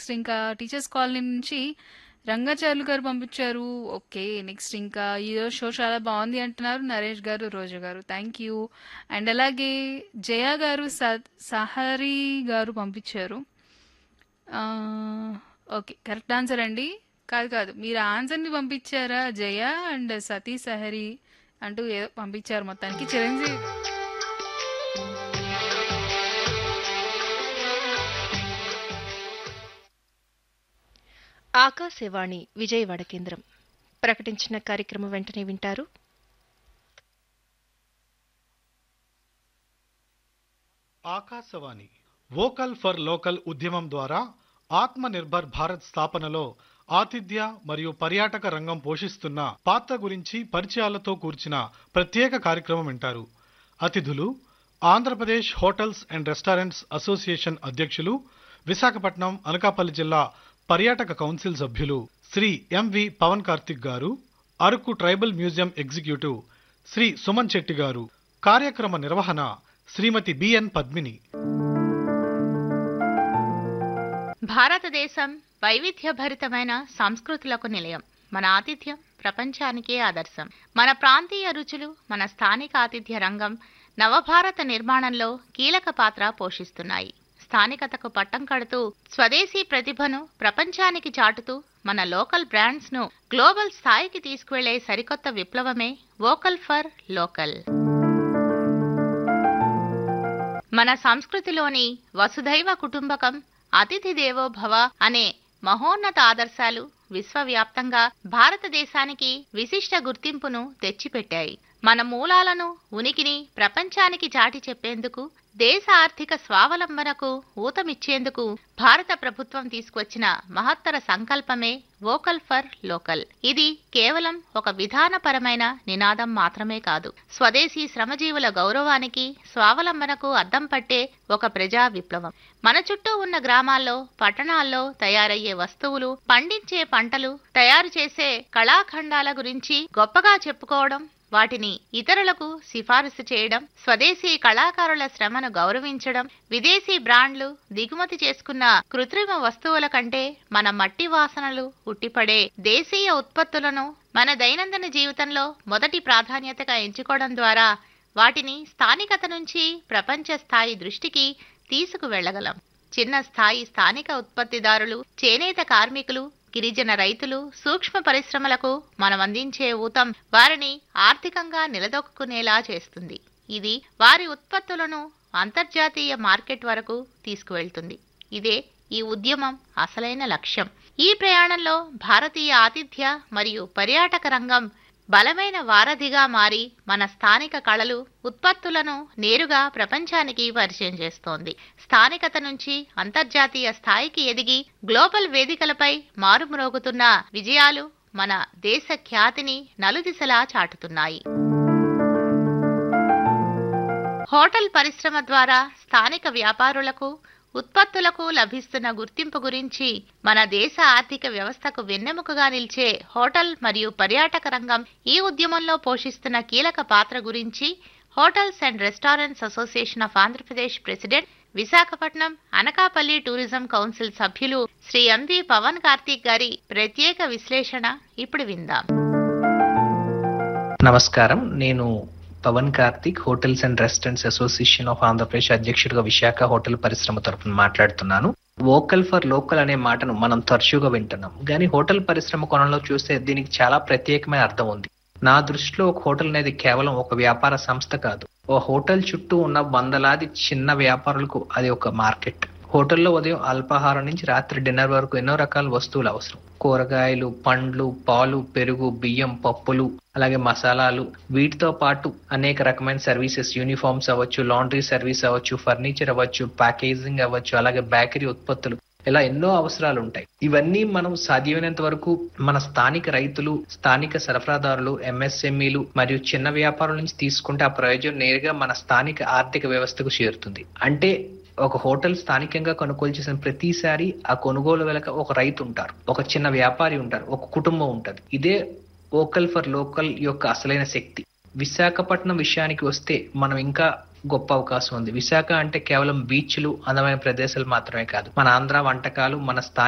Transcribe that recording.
next ఇంకా teachers colony నుంచి రంగాచార్యులు గారు పంపించారు ఓకే నెక్స్ట్ ఇంకా ఈరోజు షో చాలా బాగుంది అంటున్నారు నరేష్ గారు రోజా గారు థ్యాంక్ యూ అండ్ అలాగే జయ గారు స- సహరి గారు పంపించారు ఆ, ఓకే కరెక్ట్ ఆన్సర్ అండి కాదు కాదు మీరు ఆన్సర్ని పంపించారా జయ అండ్ సతీ సహరి అంటూ ఏదో పంపించారు మొత్తానికి చిరంజీవి ఆకాశవాణి విజయవాడ కేంద్రం ప్రకటించిన కార్యక్రమం వెంటనే వింటారు ఆకాశవాణి వోకల్ ఫర్ లోకల్ ఉద్యమం ద్వారా ఆత్మ నిర్భర్ భారత్ స్థాపనలో ఆతిథ్య మరియు పర్యాటక రంగం పోషిస్తున్న పాత్ర గురించి పరిచయాలతో కూర్చిన ప్రత్యేక కార్యక్రమం వింటారు అతిథులు Andhra Pradesh hotels and restaurants association అధ్యక్షులు విశాఖపట్నం అనకాపల్లి జిల్లా పర్యాటక కౌన్సిల్ సభ్యులు శ్రీ ఎంవి పవన్ కార్తిక్ గారు Araku tribal museum executive Sri Suman Shetty గారు కార్యక్రమ నిర్వహణ శ్రీమతి బిఎన్ పద్మిని భారతదేశం వైవిధ్యభరితమైన సంస్కృతులకు నిలయం మన ఆతిథ్యం ప్రపంచానికే ఆదర్శం మన ప్రాంతీయ రుచులు మన స్థానిక ఆతిథ్య రంగం నవభారత నిర్మాణంలో కీలక పాత్ర పోషిస్తున్నాయి స్థానికతకు పట్టం కడుతూ స్వదేశీ ప్రతిభను ప్రపంచానికి చాటుతూ మన లోకల్ బ్రాండ్స్ ను గ్లోబల్ స్థాయికి తీసుకువెళ్లే సరికొత్త విప్లవమే వోకల్ ఫర్ లోకల్ మన సంస్కృతిలోని వసుధైవ కుటుంబకం అతిథి దేవో భవ అనే మహోన్నత ఆదర్శాలు విశ్వవ్యాప్తంగా భారతదేశానికి విశిష్ట గుర్తింపును తెచ్చిపెట్టాయి మన మూలాలను ఉనికిని ప్రపంచానికి చాటి చెప్పేందుకు దేశ ఆర్థిక స్వావలంబనకు ఊతమిచ్చేందుకు భారత ప్రభుత్వం తీసుకొచ్చిన మహత్తర సంకల్పమే వోకల్ ఫర్ లోకల్ ఇది కేవలం ఒక విధానపరమైన నినాదం మాత్రమే కాదు స్వదేశీ శ్రమజీవుల గౌరవానికి స్వావలంబనకు అద్దం పట్టే ఒక ప్రజా విప్లవం మన చుట్టూ ఉన్న గ్రామాల్లో పట్టణాల్లో తయారయ్యే వస్తువులు పండించే పంటలు తయారు చేసే కళాఖండాల గురించి గొప్పగా చెప్పుకోవడం వాటిని ఇతరులకు సిఫారసు చేయడం స్వదేశీ కళాకారుల శ్రమను గౌరవించడం విదేశీ బ్రాండ్లు దిగుమతి చేసుకున్న కృత్రిమ వస్తువుల కంటే మన మట్టి వాసనలు ఉట్టిపడే దేశీయ ఉత్పత్తులను మన దైనందిన జీవితంలో మొదటి ప్రాధాన్యతగా ఎంచుకోవడం ద్వారా వాటిని స్థానికత నుంచి ప్రపంచ స్థాయి దృష్టికి తీసుకువెళ్లగలం చిన్న స్థాయి స్థానిక ఉత్పత్తిదారులు చేనేత కార్మికులు గిరిజన రైతులు సూక్ష్మ పరిశ్రమలకు మనం అందించే ఊతం వారిని ఆర్థికంగా నిలదొక్కునేలా చేస్తుంది ఇది వారి ఉత్పత్తులను అంతర్జాతీయ మార్కెట్ వరకు తీసుకువెళ్తుంది ఇదే ఈ ఉద్యమం అసలైన లక్ష్యం ఈ ప్రయాణంలో భారతీయ ఆతిథ్య మరియు పర్యాటక రంగం బలమైన వారధిగా మారి మన స్థానిక కళలు ఉత్పత్తులను నేరుగా ప్రపంచానికి పరిచయం చేస్తోంది స్థానికత నుంచి అంతర్జాతీయ స్థాయికి ఎదిగి గ్లోబల్ వేదికలపై మారుమ్రోగుతున్న విజయాలు మన దేశ ఖ్యాతిని నలుదిశలా చాటుతున్నాయి హోటల్ పరిశ్రమ ద్వారా స్థానిక వ్యాపారులకు ఉత్పత్తులకు లభిస్తున్న గుర్తింపు గురించి మన దేశ ఆర్థిక వ్యవస్థకు వెన్నెముకగా నిలిచే హోటల్ మరియు పర్యాటక రంగం ఈ ఉద్యమంలో పోషిస్తున్న కీలక పాత్ర గురించి hotels and restaurants association of Andhra Pradesh president Visakhapatnam Anakapalli tourism council సభ్యులు శ్రీ ఎంవి పవన్ కార్తీక్ గారి ప్రత్యేక విశ్లేషణ ఇప్పుడు విందాం నమస్కారం నేను Pavan Karthik hotels and restaurants association of Andhra Pradesh అధ్యక్షుడిగా విశాఖ హోటల్ పరిశ్రమ తరఫున మాట్లాడుతున్నాను వోకల్ ఫర్ లోకల్ అనే మాటను మనం తరచుగా వింటున్నాం కానీ హోటల్ పరిశ్రమ కొనంలో చూస్తే దీనికి చాలా ప్రత్యేకమైన అర్థం ఉంది నా దృష్టిలో ఒక హోటల్ అనేది కేవలం ఒక వ్యాపార సంస్థ కాదు ఓ హోటల్ చుట్టూ ఉన్న వందలాది చిన్న వ్యాపారులకు అది ఒక మార్కెట్ హోటల్లో ఉదయం అల్పాహారం నుంచి రాత్రి డిన్నర్ వరకు ఎన్నో రకాల వస్తువులు అవసరం కూరగాయలు పండ్లు పాలు పెరుగు బియ్యం పప్పులు అలాగే మసాలాలు వీటితో పాటు అనేక రకమైన సర్వీసెస్ యూనిఫామ్స్ అవ్వచ్చు లాండ్రీ సర్వీస్ అవ్వచ్చు ఫర్నిచర్ అవ్వచ్చు ప్యాకేజింగ్ అవ్వచ్చు అలాగే బేకరీ ఉత్పత్తులు ఇలా ఎన్నో అవసరాలు ఉంటాయి ఇవన్నీ మనం సాధ్యమైనంత వరకు మన స్థానిక రైతులు స్థానిక సరఫరాదారులు ఎంఎస్ఎంఈలు మరియు చిన్న వ్యాపారుల నుంచి తీసుకుంటే ఆ ప్రయోజనం నేరుగా మన స్థానిక ఆర్థిక వ్యవస్థకు చేరుతుంది అంటే ఒక హోటల్ స్థానికంగా కొనుగోలు చేసిన ప్రతిసారి ఆ కొనుగోలు వెనక ఒక రైతు ఉంటారు ఒక చిన్న వ్యాపారి ఉంటారు ఒక కుటుంబం ఉంటుంది ఇదే వోకల్ ఫర్ లోకల్ యొక్క అసలైన శక్తి విశాఖపట్నం విషయానికి వస్తే మనం ఇంకా గొప్ప అవకాశం ఉంది విశాఖ అంటే కేవలం బీచ్లు అందమైన ప్రదేశాలు మాత్రమే కాదు మన ఆంధ్ర వంటకాలు మన స్థానిక